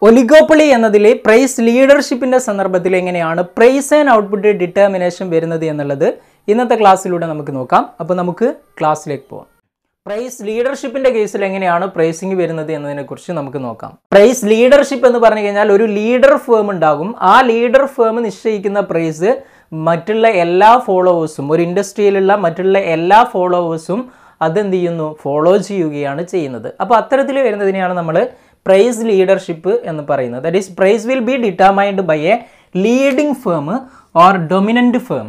oligopoly എന്നതിൽ price ലീഡർഷിപ്പിന്റെ സന്ദർഭത്തിൽ എങ്ങനെയാണ് പ്രൈസ് ആൻഡ് ഔട്ട്പുട്ട് ഡിറ്റർമിനേഷൻ വരുന്നത് എന്നുള്ളത് ഇന്നത്തെ ക്ലാസ്സിലൂടെ നമുക്ക് നോക്കാം അപ്പോൾ നമുക്ക് ക്ലാസ്സിലേക്ക് പോകാം പ്രൈസ് ലീഡർഷിപ്പിന്റെ കേസിൽ എങ്ങനെയാണ് പ്രൈസിങ് വരുന്നത് എന്നതിനെ കുറിച്ച് നമുക്ക് നോക്കാം പ്രൈസ് ലീഡർഷിപ്പ് എന്ന് പറഞ്ഞു കഴിഞ്ഞാൽ ഒരു ലീഡർ ഫേം ഉണ്ടാകും ആ ലീഡർ ഫേം നിശ്ചയിക്കുന്ന പ്രൈസ് മറ്റുള്ള എല്ലാ ഫോളോവേഴ്സും ഒരു ഇൻഡസ്ട്രിയിലുള്ള മറ്റുള്ള എല്ലാ ഫോളോവേഴ്സും അതെന്ത് ചെയ്യുന്നു ഫോളോ ചെയ്യുകയാണ് ചെയ്യുന്നത് അപ്പോൾ അത്തരത്തിൽ വരുന്നതിനെയാണ് നമ്മൾ പ്രൈസ് ലീഡർഷിപ്പ് എന്ന് പറയുന്നത് that is price will be determined by a leading firm or dominant firm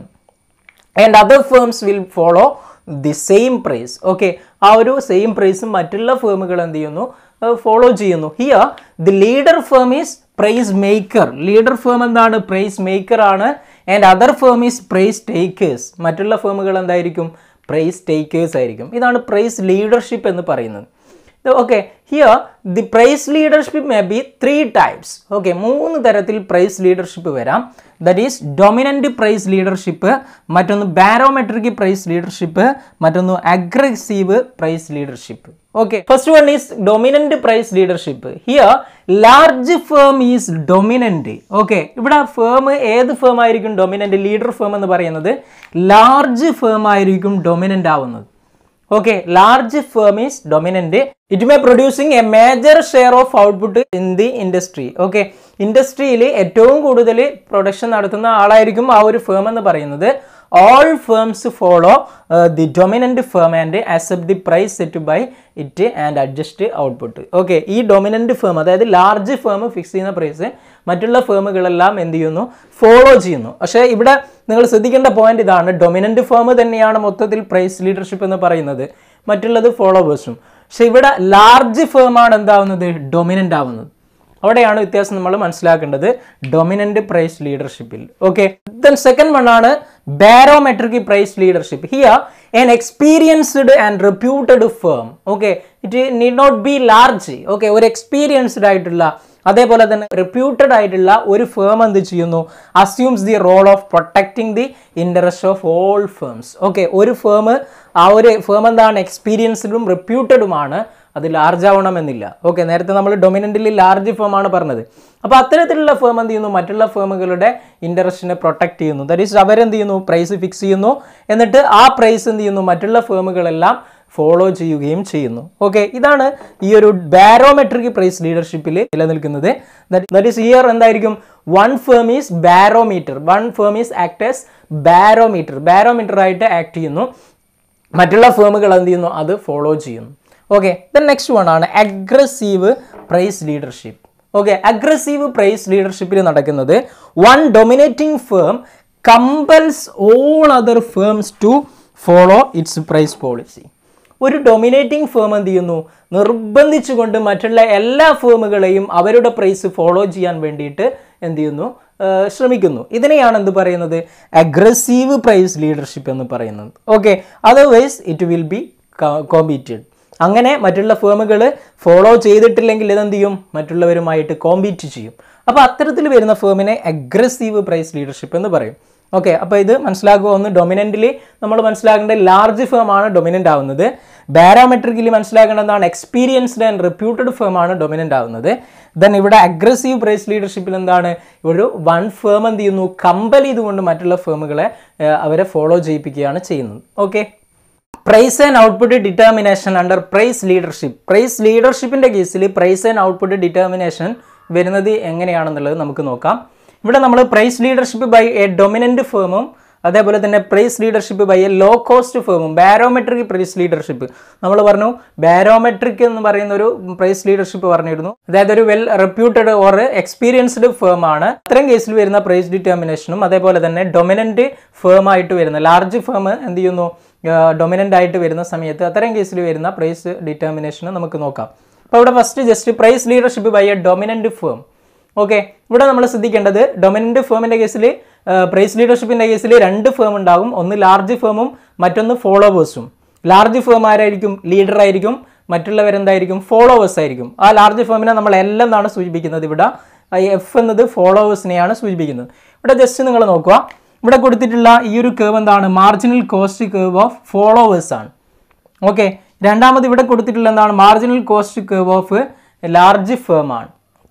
and other firms will follow the same price okay ആ ഒരു സെയിം പ്രൈസും മറ്റുള്ള ഫേമുകൾ എന്ത് ചെയ്യുന്നു ഫോളോ ചെയ്യുന്നു here the leader firm is price maker leader firm എന്താണ് price maker ആണ് and other firm is price takers മറ്റുള്ള ഫേമുകൾ എന്തായിരിക്കും പ്രൈസ് ടേക്കേഴ്സ് ആയിരിക്കും ഇതാണ് പ്രൈസ് ലീഡർഷിപ്പ് എന്ന് പറയുന്നത് okay here the price leadership may be three types okay മൂന്ന് തരത്തിൽ പ്രൈസ് ലീഡർഷിപ്പ് വരാം that is dominant price leadership മറ്റൊന്ന് ബാരോമെട്രിക് പ്രൈസ് ലീഡർഷിപ്പ് മറ്റൊന്ന് aggressive price leadership okay first one is dominant price leadership here large firm is dominant okay ഇവിടെ firm ഏത് firm ആയിരിക്കും dominant leader firm എന്ന് പറയുന്നത് large firm ആയിരിക്കും dominant ആവുന്നത് okay large firm is dominant it may producing a major share of output in the industry okay ഇൻഡസ്ട്രിയിൽ ഏറ്റവും കൂടുതൽ പ്രൊഡക്ഷൻ നടത്തുന്ന ആളായിരിക്കും ആ ഒരു ഫേം എന്ന് പറയുന്നത് all firms follow the dominant firm and accept the price set by it and adjust output okay ഈ ഡൊമിനന്റ് ഫേം അതായത് ലാർജ് ഫേം ഫിക്സ് ചെയ്യുന്ന പ്രൈസ് മറ്റുള്ള ഫേമുകളെല്ലാം എന്ത് ചെയ്യുന്നു ഫോളോ ചെയ്യുന്നു പക്ഷേ ഇവിടെ നിങ്ങൾ ശ്രദ്ധിക്കേണ്ട പോയിന്റ് ഇതാണ് ഡൊമിനന്റ് ഫേം തന്നെയാണ് മൊത്തത്തിൽ പ്രൈസ് ലീഡർഷിപ്പ് എന്ന് പറയുന്നത് മറ്റുള്ളത് ഫോളോവേഴ്സും പക്ഷെ ഇവിടെ ലാർജ് ഫേം ആണ് എന്താവുന്നത് ഡൊമിനന്റ് ആവുന്നത് അവിടെയാണ് വ്യത്യാസം നമ്മൾ മനസ്സിലാക്കേണ്ടത് ഡൊമിനന്റ് പ്രൈസ് ലീഡർഷിപ്പിൽ ഓക്കെ ദെൻ സെക്കൻഡ് വൺ ആണ് barometric price leadership here an experienced and reputed firm okay it need not be large okay ഒരു എക്സ്പീരിയൻസ്ഡ് ആയിട്ടുള്ള അതേപോലെ തന്നെ റെപ്യൂട്ടഡ് ആയിട്ടുള്ള ഒരു ഫേം എന്ത് ചെയ്യുന്നു assumes the role of protecting the interest of all firms okay ഒരു ഫേം ആ ഒരു ഫേം എന്താണ് എക്സ്പീരിയൻസ്ഡും റെപ്യൂട്ടഡുമാണ് അത് ലാർജ് ആവണമെന്നില്ല ഓക്കെ നേരത്തെ നമ്മൾ ഡൊമിനൻ്റിൽ ലാർജ് ഫേം ആണ് പറഞ്ഞത് അപ്പോൾ അത്തരത്തിലുള്ള ഫേം എന്ത് ചെയ്യുന്നു മറ്റുള്ള ഫേമുകളുടെ ഇൻട്രസ്റ്റിനെ പ്രൊട്ടക്ട് ചെയ്യുന്നു ദറ്റ് ഈസ് അവരെന്ത് ചെയ്യുന്നു പ്രൈസ് ഫിക്സ് ചെയ്യുന്നു എന്നിട്ട് ആ പ്രൈസ് എന്ത് ചെയ്യുന്നു മറ്റുള്ള ഫേമുകളെല്ലാം ഫോളോ ചെയ്യുകയും ചെയ്യുന്നു ഓക്കെ ഇതാണ് ഈ ഒരു ബാരോമെട്രിക് പ്രൈസ് ലീഡർഷിപ്പിൽ നിലനിൽക്കുന്നത് ദറ്റ് ഈസ് ഇയർ എന്തായിരിക്കും one firm is barometer one firm is actors barometer barometer ആയിട്ട് ആക്ട് ചെയ്യുന്നു മറ്റുള്ള ഫേമുകൾ എന്ത് ചെയ്യുന്നു അത് ഫോളോ ചെയ്യുന്നു ഓക്കെ ദെൻ നെക്സ്റ്റ് വൺ ആണ് aggressive price leadership okay aggressive price ലീഡർഷിപ്പിൽ നടക്കുന്നത് one dominating firm compels all other firms to follow its price policy ഒരു ഡൊമിനേറ്റിംഗ് ഫേം എന്ത് ചെയ്യുന്നു നിർബന്ധിച്ചുകൊണ്ട് മറ്റുള്ള എല്ലാ ഫേമുകളെയും അവരുടെ പ്രൈസ് ഫോളോ ചെയ്യാൻ വേണ്ടിയിട്ട് എന്ത് ചെയ്യുന്നു ശ്രമിക്കുന്നു ഇതിനെയാണ് എന്ത് പറയുന്നത് അഗ്രസീവ് പ്രൈസ് ലീഡർഷിപ്പ് എന്ന് പറയുന്നത് okay otherwise it will be competed അങ്ങനെ മറ്റുള്ള ഫേമുകൾ ഫോളോ ചെയ്തിട്ടില്ലെങ്കിൽ ഇതെന്ത് ചെയ്യും മറ്റുള്ളവരുമായിട്ട് കോമ്പീറ്റ് ചെയ്യും അപ്പോൾ അത്തരത്തിൽ വരുന്ന ഫേമിനെ അഗ്രസീവ് പ്രൈസ് ലീഡർഷിപ്പ് എന്ന് പറയും ഓക്കെ അപ്പോൾ ഇത് മനസ്സിലാക്കുക ഒന്ന് ഡൊമിനൻ്റിൽ നമ്മൾ മനസ്സിലാക്കേണ്ടത് ലാർജ് ഫേം ആണ് ഡൊമിനൻ്റ് ആവുന്നത് ബാരോമെട്രിക്കലി മനസ്സിലാക്കേണ്ടതാണ് എക്സ്പീരിയൻസ്ഡ് ആൻഡ് റെപ്യൂട്ടഡ് ഫേം ആണ് ഡൊമിനൻ്റ് ആവുന്നത് ദെൻ ഇവിടെ അഗ്രസീവ് പ്രൈസ് ലീഡർഷിപ്പിൽ എന്താണ് ഒരു വൺ ഫേം എന്ത് ചെയ്യുന്നു കമ്പൽ ചെയ്തുകൊണ്ട് മറ്റുള്ള ഫേമുകളെ അവരെ ഫോളോ ചെയ്യിപ്പിക്കുകയാണ് ചെയ്യുന്നത് okay price and output determination under price leadership price ലീഡർഷിപ്പിൻ്റെ കേസിൽ പ്രൈസ് ആൻഡ് ഔട്ട്പുട്ട് ഡിറ്റർമിനേഷൻ വരുന്നത് എങ്ങനെയാണെന്നുള്ളത് നമുക്ക് നോക്കാം ഇവിടെ നമ്മൾ price leadership by a dominant ഫേമും അതേപോലെ തന്നെ price leadership by a low cost ഫേമും ബാരോമെട്രിക് പ്രൈസ് ലീഡർഷിപ്പ് നമ്മൾ പറഞ്ഞു ബാരോമെട്രിക് എന്ന് പറയുന്ന ഒരു പ്രൈസ് ലീഡർഷിപ്പ് പറഞ്ഞിരുന്നു അതായത് ഒരു well reputed or experienced firm ആണ് അത്തരം കേസിൽ വരുന്ന പ്രൈസ് ഡിറ്റർമിനേഷനും അതേപോലെ തന്നെ ഡൊമിനൻ്റ് ഫേം ആയിട്ട് വരുന്ന ലാർജ് ഫേം എന്ത് ചെയ്യുന്നു ഡൊമിനൻ്റ് ആയിട്ട് വരുന്ന സമയത്ത് അത്തരം കേസിൽ വരുന്ന പ്രൈസ് ഡിറ്റർമിനേഷൻ നമുക്ക് നോക്കാം അപ്പോൾ ഇവിടെ first just price leadership by a dominant firm okay ഇവിടെ നമ്മൾ ശ്രദ്ധിക്കേണ്ടത് ഡൊമിനൻ്റ് ഫേമിൻ്റെ കേസിൽ പ്രൈസ് ലീഡർഷിപ്പിൻ്റെ കേസിൽ രണ്ട് ഫേം ഉണ്ടാകും ഒന്ന് ലാർജ് ഫേമും മറ്റൊന്ന് ഫോളോവേഴ്സും ലാർജ് ഫേം ആരായിരിക്കും ലീഡർ ആയിരിക്കും മറ്റുള്ളവരെന്തായിരിക്കും ഫോളോവേഴ്സ് ആയിരിക്കും ആ ലാർജ് ഫേമിനെ നമ്മൾ എല്ലാം എന്നാണ് സൂചിപ്പിക്കുന്നത് ഇവിടെ എഫ് എന്നത് ഫോളോവേഴ്സിനെയാണ് സൂചിപ്പിക്കുന്നത് ഇവിടെ ജസ്റ്റ് നിങ്ങൾ നോക്കുക ഇവിടെ കൊടുത്തിട്ടുള്ള ഈ ഒരു കേവ് എന്താണ് marginal cost curve of followers ആണ് ഓക്കെ രണ്ടാമത് ഇവിടെ കൊടുത്തിട്ടുള്ള എന്താണ് marginal cost curve of large firm ആണ്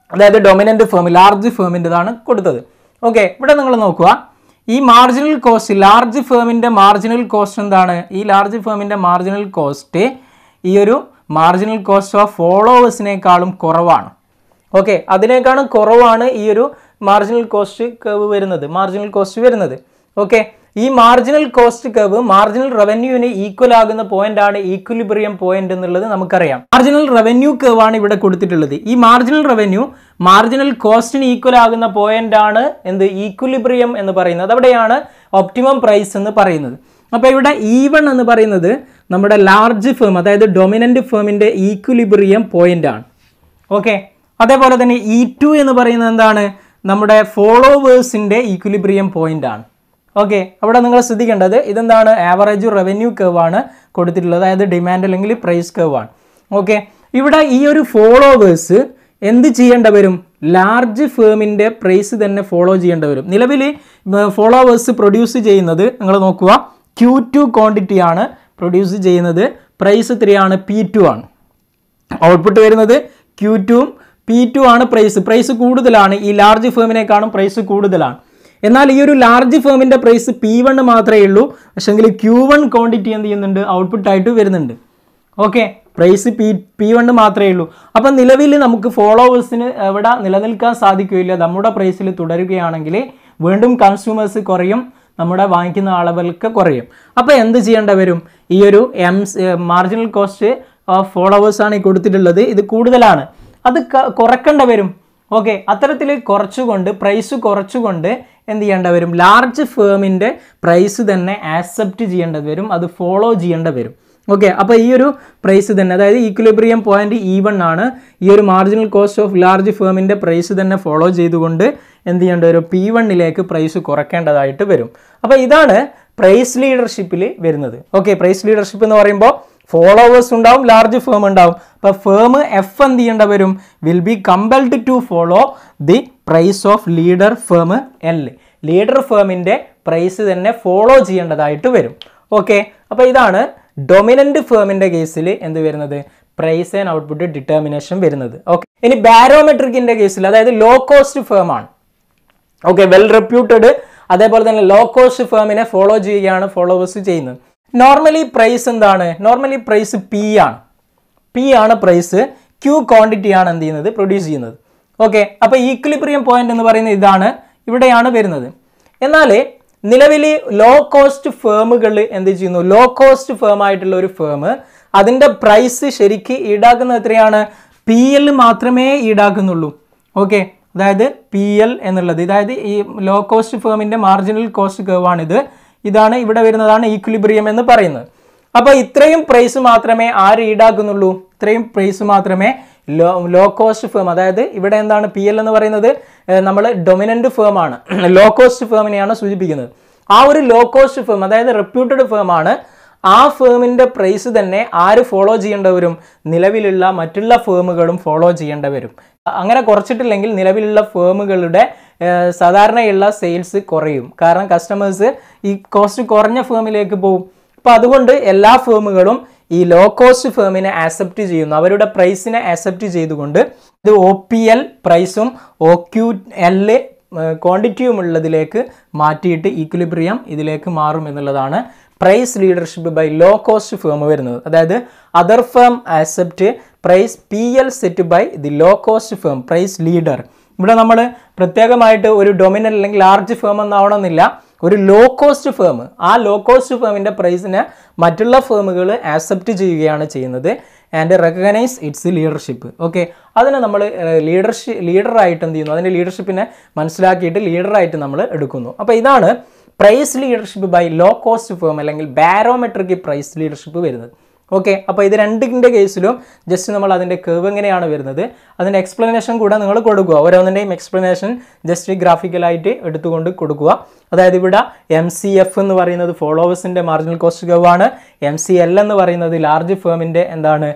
അതായത് ഡൊമിനൻ്റ് ഫേം ലാർജ് ഫേമിൻ്റെതാണ് കൊടുത്തത് ഓക്കെ ഇവിടെ നിങ്ങൾ നോക്കുക ഈ മാർജിനൽ കോസ്റ്റ് ലാർജ് ഫേമിൻ്റെ മാർജിനൽ കോസ്റ്റ് എന്താണ് ഈ ലാർജ് ഫേമിൻ്റെ മാർജിനൽ കോസ്റ്റ് ഈ ഒരു മാർജിനൽ കോസ്റ്റ് ഓഫ് ഫോളോവേഴ്സിനേക്കാളും കുറവാണ് ഓക്കെ അതിനേക്കാളും കുറവാണ് ഈ ഒരു മാർജിനൽ കോസ്റ്റ് കർവ് വരുന്നത് മാർജിനൽ കോസ്റ്റ് വരുന്നത് ഓക്കെ ഈ മാർജിനൽ കോസ്റ്റ് കർവ് മാർജിനൽ റവന്യൂവിന് ഈക്വൽ ആകുന്ന പോയിന്റ് ആണ് ഈക്വലിബ്രിയം പോയിന്റ് എന്നുള്ളത് നമുക്കറിയാം മാർജിനൽ റവന്യൂ കർവ് ആണ് ഇവിടെ കൊടുത്തിട്ടുള്ളത് ഈ മാർജിനൽ റവന്യൂ മാർജിനൽ കോസ്റ്റിന് ഈക്വൽ ആകുന്ന പോയിന്റ് ആണ് എന്ത് ഈക്വലിബ്രിയം എന്ന് പറയുന്നത് അവിടെയാണ് ഒപ്റ്റിമം പ്രൈസ് എന്ന് പറയുന്നത് അപ്പോൾ ഇവിടെ ഇ വൺ എന്ന് പറയുന്നത് നമ്മുടെ ലാർജ് ഫേം അതായത് ഡൊമിനൻ്റ് ഫേമിൻ്റെ ഈക്വലിബ്രിയം പോയിന്റ് ആണ് ഓക്കെ അതേപോലെ തന്നെ ഇ ടു എന്ന് പറയുന്നത് എന്താണ് നമ്മുടെ ഫോളോവേഴ്സിൻ്റെ ഈക്വലിബ്രിയം പോയിന്റ് ആണ് ഓക്കെ അവിടെ നിങ്ങൾ ശ്രദ്ധിക്കേണ്ടത് ഇതെന്താണ് ആവറേജ് റവന്യൂ കർവ് ആണ് കൊടുത്തിട്ടുള്ളത് അതായത് ഡിമാൻഡ് അല്ലെങ്കിൽ പ്രൈസ് കർവ് ആണ് ഓക്കെ ഇവിടെ ഈ ഒരു ഫോളോവേഴ്സ് എന്ത് ചെയ്യേണ്ട വരും ലാർജ് ഫേമിൻ്റെ പ്രൈസ് തന്നെ ഫോളോ ചെയ്യേണ്ടി വരും നിലവിൽ ഫോളോവേഴ്സ് പ്രൊഡ്യൂസ് ചെയ്യുന്നത് നിങ്ങൾ നോക്കുക ക്യൂ ടു ക്വാണ്ടിറ്റി ആണ് പ്രൊഡ്യൂസ് ചെയ്യുന്നത് പ്രൈസ് എത്രയാണ് പി ടു ആണ് ഔട്ട്പുട്ട് വരുന്നത് ക്യൂ ടുവും പി ടു ആണ് പ്രൈസ് പ്രൈസ് കൂടുതലാണ് ഈ ലാർജ് ഫേമിനേക്കാളും പ്രൈസ് കൂടുതലാണ് എന്നാൽ ഈ ഒരു ലാർജ് ഫേമിൻ്റെ പ്രൈസ് പി വൺ മാത്രമേ ഉള്ളൂ പക്ഷെങ്കിൽ ക്യൂ വൺ ക്വാണ്ടിറ്റി എന്ത് ചെയ്യുന്നുണ്ട് ഔട്ട്പുട്ട് ആയിട്ട് വരുന്നുണ്ട് okay price P P one മാത്രമേ ഉള്ളൂ അപ്പം നിലവിൽ നമുക്ക് ഫോളോവേഴ്സിന് എവിടെ നിലനിൽക്കാൻ സാധിക്കുകയില്ല നമ്മുടെ പ്രൈസിൽ തുടരുകയാണെങ്കിൽ വീണ്ടും കൺസ്യൂമേഴ്സ് കുറയും നമ്മുടെ വാങ്ങിക്കുന്ന അളവിലൊക്കെ കുറയും അപ്പോൾ എന്ത് ചെയ്യേണ്ട വരും ഈ ഒരു M marginal cost of followers ആണ് ഈ കൊടുത്തിട്ടുള്ളത് ഇത് കൂടുതലാണ് അത് ക- കുറക്കേണ്ട വരും ഓക്കെ അത്തരത്തിൽ കുറച്ചുകൊണ്ട് പ്രൈസ് കുറച്ചുകൊണ്ട് എന്ത് ചെയ്യേണ്ട വരും ലാർജ് ഫേമിൻ്റെ പ്രൈസ് തന്നെ ആക്സെപ്റ്റ് ചെയ്യേണ്ടത് വരും അത് ഫോളോ ചെയ്യേണ്ട വരും ഓക്കെ അപ്പോൾ ഈ ഒരു പ്രൈസ് തന്നെ അതായത് ഈക്വിലിബ്രിയം പോയിന്റ് ഈ വൺ ആണ് ഈ ഒരു മാർജിനൽ കോസ്റ്റ് ഓഫ് ലാർജ് ഫേമിൻ്റെ പ്രൈസ് തന്നെ ഫോളോ ചെയ്തുകൊണ്ട് എന്ത് ചെയ്യേണ്ടി വരും പി വണ്ണിലേക്ക് പ്രൈസ് കുറയ്ക്കേണ്ടതായിട്ട് വരും അപ്പോൾ ഇതാണ് പ്രൈസ് ലീഡർഷിപ്പിൽ വരുന്നത് ഓക്കെ പ്രൈസ് ലീഡർഷിപ്പ് എന്ന് പറയുമ്പോൾ ഫോളോവേഴ്സ് ഉണ്ടാവും ലാർജ് ഫേം ഉണ്ടാവും അപ്പോൾ ഫേം എഫ് എന്ത് ചെയ്യേണ്ട വരും will be compelled to follow the price of leader firm L leader ഫേമിൻ്റെ പ്രൈസ് തന്നെ ഫോളോ ചെയ്യേണ്ടതായിട്ട് വരും ഓക്കെ അപ്പോൾ ഇതാണ് ഡൊമിനൻ്റ് ഫേമിൻ്റെ കേസിൽ എന്ത് വരുന്നത് പ്രൈസ് ആൻഡ് ഔട്ട്പുട്ട് ഡിറ്റർമിനേഷൻ വരുന്നത് ഓക്കെ ഇനി ബാരോമെട്രിക്കിൻ്റെ കേസിൽ അതായത് ലോ കോസ്റ്റ് ഫേം ആണ് ഓക്കെ വെൽ റെപ്യൂട്ടഡ് അതേപോലെ തന്നെ ലോ കോസ്റ്റ് ഫേമിനെ ഫോളോ ചെയ്യുകയാണ് ഫോളോവേഴ്സ് ചെയ്യുന്നത് നോർമലി പ്രൈസ് എന്താണ് നോർമലി പ്രൈസ് പി ആണ് പി ആണ് പ്രൈസ് ക്യൂ ക്വാണ്ടിറ്റി ആണ് എന്ത് ചെയ്യുന്നത് പ്രൊഡ്യൂസ് ചെയ്യുന്നത് ഓക്കെ അപ്പോൾ ഈക്വിലിബ്രിയം പോയിന്റ് എന്ന് പറയുന്നത് ഇതാണ് ഇവിടെയാണ് വരുന്നത് എന്നാൽ നിലവിൽ ലോ കോസ്റ്റ് ഫേമുകൾ എന്ത് ചെയ്യുന്നു ലോ കോസ്റ്റ് ഫേം ആയിട്ടുള്ള ഒരു ഫേം അതിൻ്റെ പ്രൈസ് ശരിക്ക് ഈടാക്കുന്നത് എത്രയാണ് പി എൽ മാത്രമേ ഈടാക്കുന്നുള്ളൂ ഓക്കെ അതായത് പി എൽ എന്നുള്ളത് അതായത് ഈ ലോ കോസ്റ്റ് ഫേമിൻ്റെ മാർജിനൽ കോസ്റ്റ് കർവാണിത് ഇതാണ് ഇവിടെ വരുന്നതാണ് ഈക്വിലിബ്രിയം എന്ന് പറയുന്നത് അപ്പോൾ ഇത്രയും പ്രൈസ് മാത്രമേ ആര് ഈടാക്കുന്നുള്ളൂ ഇത്രയും പ്രൈസ് മാത്രമേ ലോ ലോ കോസ്റ്റ് ഫേം അതായത് ഇവിടെ എന്താണ് പി എൽ എന്ന് പറയുന്നത് നമ്മൾ ഡൊമിനൻ്റ് ഫേം ആണ് ലോ കോസ്റ്റ് ഫേമിനെയാണ് സൂചിപ്പിക്കുന്നത് ആ ഒരു ലോ കോസ്റ്റ് ഫേം അതായത് റെപ്യൂട്ടഡ് ഫേം ആണ് ആ ഫേമിൻ്റെ പ്രൈസ് തന്നെ ആര് ഫോളോ ചെയ്യേണ്ടി വരും നിലവിലുള്ള മറ്റുള്ള ഫേമുകളും ഫോളോ ചെയ്യേണ്ടി വരും അങ്ങനെ കുറച്ചിട്ടില്ലെങ്കിൽ നിലവിലുള്ള ഫേമുകളുടെ ഏഹ്, സാധാരണയുള്ള സെയിൽസ് കുറയും കാരണം കസ്റ്റമേഴ്സ് ഈ കോസ്റ്റ് കുറഞ്ഞ ഫേമിലേക്ക് പോകും അപ്പോൾ അതുകൊണ്ട് എല്ലാ ഫേമുകളും ഈ ലോ കോസ്റ്റ് ഫേമിനെ ആക്സെപ്റ്റ് ചെയ്യുന്നു അവരുടെ പ്രൈസിനെ ആക്സെപ്റ്റ് ചെയ്തുകൊണ്ട് ഇത് ഒ പി എൽ പ്രൈസും ഒ ക്യു എൽ ക്വാണ്ടിറ്റിയും ഉള്ളതിലേക്ക് മാറ്റിയിട്ട് ഈക്വിലിബ്രിയം ഇതിലേക്ക് മാറും എന്നുള്ളതാണ് price leadership by low cost firm വരുന്നത് അതായത് other firm accept price P L set by the low cost firm price leader ഇവിടെ നമ്മൾ പ്രത്യേകമായിട്ട് ഒരു ഡൊമിനൻ്റ് അല്ലെങ്കിൽ ലാർജ് ഫേം എന്നാവണമെന്നില്ല ഒരു ലോ കോസ്റ്റ് ഫേം ആ ലോ കോസ്റ്റ് ഫേമിൻ്റെ പ്രൈസിനെ മറ്റുള്ള ഫേമുകൾ ആക്സെപ്റ്റ് ചെയ്യുകയാണ് ചെയ്യുന്നത് and recognise its leadership okay അതിനെ നമ്മൾ ലീഡർഷിപ്പ് ലീഡറായിട്ട് എന്ത് ചെയ്യുന്നു അതിൻ്റെ ലീഡർഷിപ്പിനെ മനസ്സിലാക്കിയിട്ട് ലീഡറായിട്ട് നമ്മൾ എടുക്കുന്നു അപ്പോൾ ഇതാണ് price leadership by low cost firm അല്ലെങ്കിൽ ബാരോമെട്രിക് പ്രൈസ് ലീഡർഷിപ്പ് വരുന്നത് ഓക്കെ അപ്പോൾ ഇത് രണ്ടിൻ്റെ കേസിലും ജസ്റ്റ് നമ്മൾ അതിൻ്റെ കേവ് എങ്ങനെയാണ് വരുന്നത് അതിൻ്റെ എക്സ്പ്ലനേഷൻ കൂടെ നിങ്ങൾ കൊടുക്കുക ഓരോന്നിൻ്റെയും എക്സ്പ്ലനേഷൻ ജസ്റ്റ് ഗ്രാഫിക്കലായിട്ട് എടുത്തുകൊണ്ട് കൊടുക്കുക അതായത് ഇവിടെ എം സി എഫ് എന്ന് പറയുന്നത് ഫോളോവേഴ്സിൻ്റെ മാർജിനൽ കോസ്റ്റ് കർവ് ആണ് എം സി എൽ എന്ന് പറയുന്നത് ലാർജ് ഫേമിൻ്റെ എന്താണ്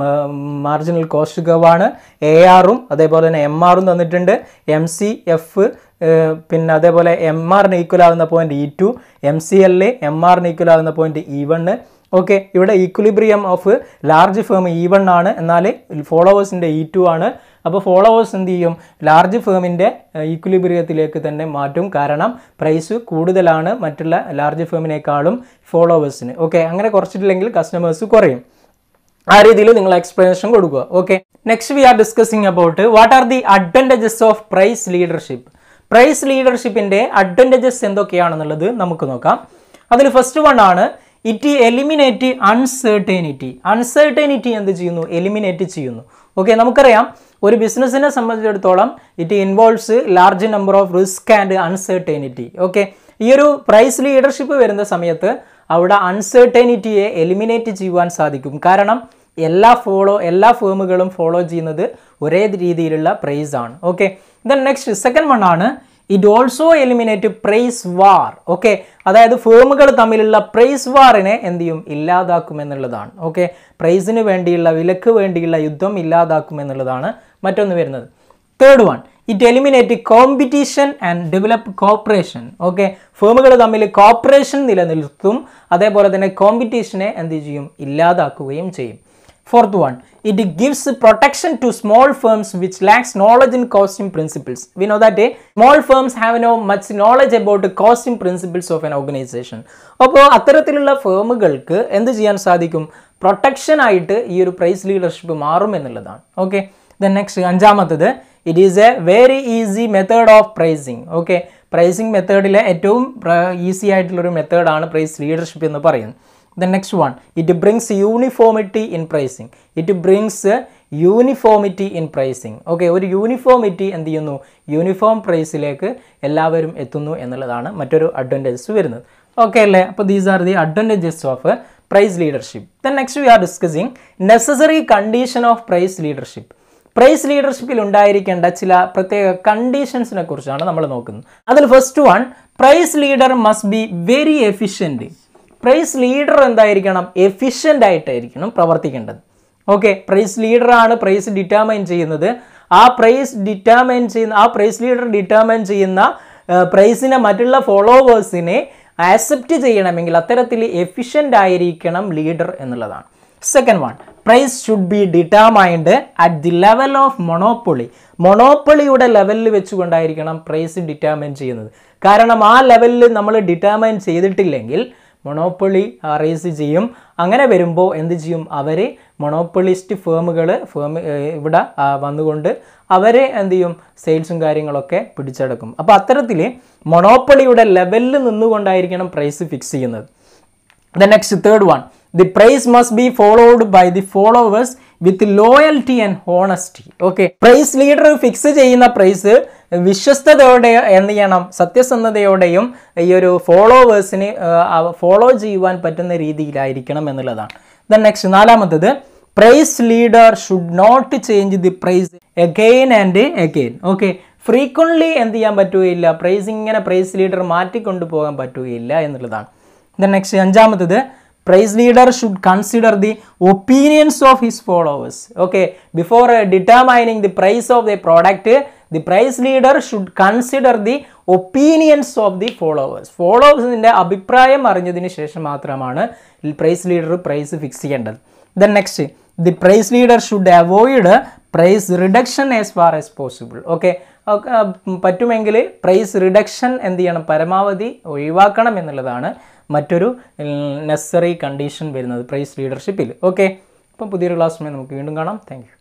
മാർജിനൽ കോസ്റ്റ് കർവ് ആണ് എ ആറും അതേപോലെ തന്നെ എം ആറും തന്നിട്ടുണ്ട് എം സി എഫ് പിന്നെ അതേപോലെ എം ആറിന് ഈക്വൽ ആകുന്ന point E two M C എല്ലിൽ എം ആറിന് ഈക്വൽ ആകുന്ന പോയിന്റ് ഇ വണ് ഓക്കെ ഇവിടെ equilibrium of large firm E one ആണ് എന്നാൽ ഫോളോവേഴ്സിൻ്റെ ഇ ടു ആണ് അപ്പോൾ ഫോളോവേഴ്സ് എന്ത് ചെയ്യും ലാർജ് ഫേമിൻ്റെ ഈക്വിലിബ്രിയത്തിലേക്ക് തന്നെ മാറ്റും കാരണം പ്രൈസ് കൂടുതലാണ് മറ്റുള്ള ലാർജ് ഫേമിനേക്കാളും ഫോളോവേഴ്സിന് ഓക്കെ അങ്ങനെ കുറച്ചിട്ടില്ലെങ്കിൽ കസ്റ്റമേഴ്സ് കുറയും ആ രീതിയിൽ നിങ്ങൾ എക്സ്പ്ലനേഷൻ കൊടുക്കുക okay next we are discussing about what are the advantages of price leadership price ലീഡർഷിപ്പിൻ്റെ അഡ്വാൻറ്റേജസ് എന്തൊക്കെയാണെന്നുള്ളത് നമുക്ക് നോക്കാം അതിൽ ഫസ്റ്റ് വൺ ആണ് ഇറ്റ് എലിമിനേറ്റ് അൺസേർട്ടേനിറ്റി അൺസേർട്ടേനിറ്റി എന്ത് ചെയ്യുന്നു എലിമിനേറ്റ് ചെയ്യുന്നു ഓക്കെ നമുക്കറിയാം ഒരു ബിസിനസ്സിനെ സംബന്ധിച്ചിടത്തോളം it involves large number of risk and uncertainty okay ഈ ഒരു പ്രൈസ് ലീഡർഷിപ്പ് വരുന്ന സമയത്ത് അവിടെ അൺസേർട്ടേനിറ്റിയെ എലിമിനേറ്റ് ചെയ്യുവാൻ സാധിക്കും കാരണം എല്ലാ ഫോളോ എല്ലാ ഫേമുകളും ഫോളോ ചെയ്യുന്നത് ഒരേ രീതിയിലുള്ള പ്രൈസ് ആണ് okay then next second one ആണ് it also eliminate price war okay അതായത് ഫേമുകൾ തമ്മിലുള്ള പ്രൈസ് വാറിനെ എന്ത് ചെയ്യും ഇല്ലാതാക്കും എന്നുള്ളതാണ് ഓക്കെ പ്രൈസിന് വേണ്ടിയുള്ള വിലക്ക് വേണ്ടിയുള്ള യുദ്ധം ഇല്ലാതാക്കും എന്നുള്ളതാണ് മറ്റൊന്ന് വരുന്നത് third one it eliminate competition and develop cooperation okay ഫേമുകൾ തമ്മിൽ കോപ്പറേഷൻ നിലനിർത്തും അതേപോലെ തന്നെ കോമ്പറ്റീഷനെ എന്ത് ചെയ്യും ഇല്ലാതാക്കുകയും ചെയ്യും fourth one it gives protection to small firms which lacks knowledge in costing principles we know that small firms have no much knowledge about costing principles of an organisation അപ്പോൾ അത്തരത്തിലുള്ള ഫേമുകൾക്ക് എന്ത് ചെയ്യാൻ സാധിക്കും പ്രൊട്ടക്ഷൻ ആയിട്ട് ഈ ഒരു പ്രൈസ് ലീഡർഷിപ്പ് മാറും എന്നുള്ളതാണ് ഓക്കെ ദെൻ നെക്സ്റ്റ് അഞ്ചാമത്തത് it is a very easy method of pricing okay pricing മെത്തേഡിലെ ഏറ്റവും ഈസി ആയിട്ടുള്ളൊരു മെത്തേഡാണ് പ്രൈസ് ലീഡർഷിപ്പ് എന്ന് പറയുന്നത് the next one it brings uniformity in pricing it brings uniformity in pricing okay ഒരു യൂണിഫോമിറ്റി എന്ത് ചെയ്യുന്നു യൂണിഫോം പ്രൈസിലേക്ക് എല്ലാവരും എത്തുന്നു എന്നുള്ളതാണ് മറ്റൊരു അഡ്വാൻറ്റേജസ് വരുന്നത് ഓക്കെ അല്ലേ അപ്പോൾ these are the advantages of price leadership then next we are discussing necessary condition of price leadership price ലീഡർഷിപ്പിൽ ഉണ്ടായിരിക്കേണ്ട ചില പ്രത്യേക കണ്ടീഷൻസിനെ കുറിച്ചാണ് നമ്മൾ നോക്കുന്നത് അതിൽ first one price leader must be very efficient price leader എന്തായിരിക്കണം എഫിഷ്യൻ്റ് ആയിട്ടായിരിക്കണം പ്രവർത്തിക്കേണ്ടത് ഓക്കെ പ്രൈസ് ലീഡറാണ് പ്രൈസ് ഡിറ്റർമൈൻ ചെയ്യുന്നത് ആ പ്രൈസ് ഡിറ്റർമൈൻ ചെയ്യുന്ന ആ പ്രൈസ് ലീഡർ ഡിറ്റർമൈൻ ചെയ്യുന്ന പ്രൈസിനെ മറ്റുള്ള ഫോളോവേഴ്സിനെ ആക്സെപ്റ്റ് ചെയ്യണമെങ്കിൽ അത്തരത്തിൽ എഫിഷ്യൻ്റ് ആയിരിക്കണം ലീഡർ എന്നുള്ളതാണ് second one price should be determined at the level of monopoly മൊണോപ്പൊളിയുടെ ലെവലിൽ വെച്ചുകൊണ്ടായിരിക്കണം പ്രൈസ് ഡിറ്റർമൈൻ ചെയ്യുന്നത് കാരണം ആ ലെവലിൽ നമ്മൾ ഡിറ്റർമൈൻ ചെയ്തിട്ടില്ലെങ്കിൽ മൊണോപ്പൊളി റേസ് ചെയ്യും അങ്ങനെ വരുമ്പോൾ എന്ത് ചെയ്യും അവർ മൊണോപ്പൊളിസ്റ്റ് ഫേമുകൾ ഫേം ഇവിടെ ആ, വന്നുകൊണ്ട് അവരെ എന്ത് ചെയ്യും സെയിൽസും കാര്യങ്ങളൊക്കെ പിടിച്ചെടുക്കും അപ്പോൾ അത്തരത്തിൽ മൊണോപ്പൊളിയുടെ ലെവലിൽ നിന്നുകൊണ്ടായിരിക്കണം പ്രൈസ് ഫിക്സ് ചെയ്യുന്നത് the next third one the price must be followed by the followers with loyalty and honesty okay price leader fix ചെയ്യുന്ന പ്രൈസ് വിശ്വസ്തയോടെ എന്ത് ചെയ്യണം സത്യസന്ധതയോടെയും ഈ ഒരു ഫോളോവേഴ്സിന് ഫോളോ ചെയ്യുവാൻ പറ്റുന്ന രീതിയിലായിരിക്കണം എന്നുള്ളതാണ് ദെൻ നെക്സ്റ്റ് നാലാമത്തത് price leader should not change the price again and again okay frequently എന്ത് ചെയ്യാൻ പറ്റുകയില്ല പ്രൈസ് ഇങ്ങനെ പ്രൈസ് ലീഡർ മാറ്റിക്കൊണ്ടു പോകാൻ പറ്റുകയില്ല എന്നുള്ളതാണ് ദെൻ നെക്സ്റ്റ് അഞ്ചാമത്തത് price leader should consider the opinions of his followers okay before determining the price of the product the price leader should consider the opinions of the followers ഫോളോവേഴ്സിൻ്റെ അഭിപ്രായം അറിഞ്ഞതിന് ശേഷം മാത്രമാണ് price leader price fix ചെയ്യേണ്ടത് then next the price leader should avoid price reduction as far as possible okay പറ്റുമെങ്കിൽ price reduction എന്ത് ചെയ്യണം പരമാവധി ഒഴിവാക്കണം എന്നുള്ളതാണ് മറ്റൊരു നെസറി കണ്ടീഷൻ വരുന്നത് പ്രൈസ് ലീഡർഷിപ്പിൽ ഓക്കെ അപ്പോൾ പുതിയൊരു ക്ലാസ്സുമായി നമുക്ക് വീണ്ടും കാണാം താങ്ക്